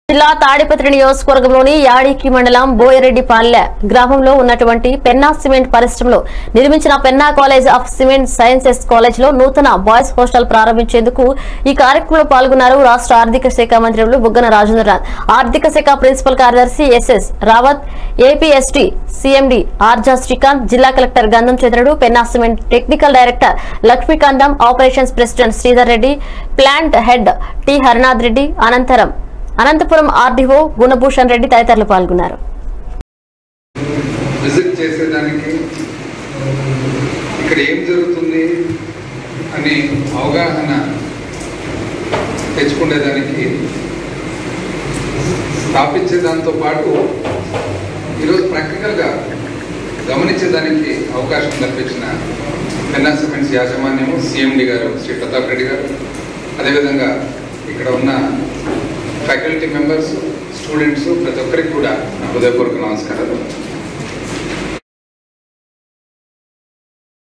జిల్లా తాడిపత్రి నియోజకవర్గంలోని యాడికి మండలం బోయరెడ్డిపాలె గ్రామంలో ఉన్నటువంటి పెన్నా సిమెంట్ పరిశ్రమలో నిర్మించిన Penna college of cement sciences college లో నూతన బాయ్స్ హాస్టల్ ప్రారంభించేందుకు ఈ కార్యక్రమంలో పాల్గొన్నారు రాష్ట్ర ఆర్థిక శాఖ మంత్రులు బుగ్గన రాజేంద్రనాథ్ ఆర్థిక శాఖ ప్రిన్సిపల్ కార్యదర్శి SS Rawat APST CMD Arja Srikanth జిల్లా collector Gandham Chandrudu Penna cement technical director Lakshmikantham operations president Sridhar Reddy plant head T Harinath Reddy అనంతరం అనంతపురం ఆర్డీఓ గుణభూషణ్ రెడ్డి తదితరులు పాల్గొన్నారు విజిట్ చేసేదానికి ఇక్కడ ఏం జరుగుతుంది అని అవగాహన తెచ్చుకునేదానికి స్థాపించే దాంతో పాటు ఈరోజు ప్రాక్టికల్గా గమనించేదానికి అవకాశం కల్పించిన పెన్నా సిమెంట్స్ యాజమాన్యము సిఎండి గారు శ్రీ ప్రతాప్ రెడ్డి గారు అదేవిధంగా ఇక్కడ ఉన్న ఫ్యాకల్టీ మెంబర్స్ స్టూడెంట్స్ ప్రతి ఒక్కరికి కూడా నా హృదయపూర్వక నమస్కారాలు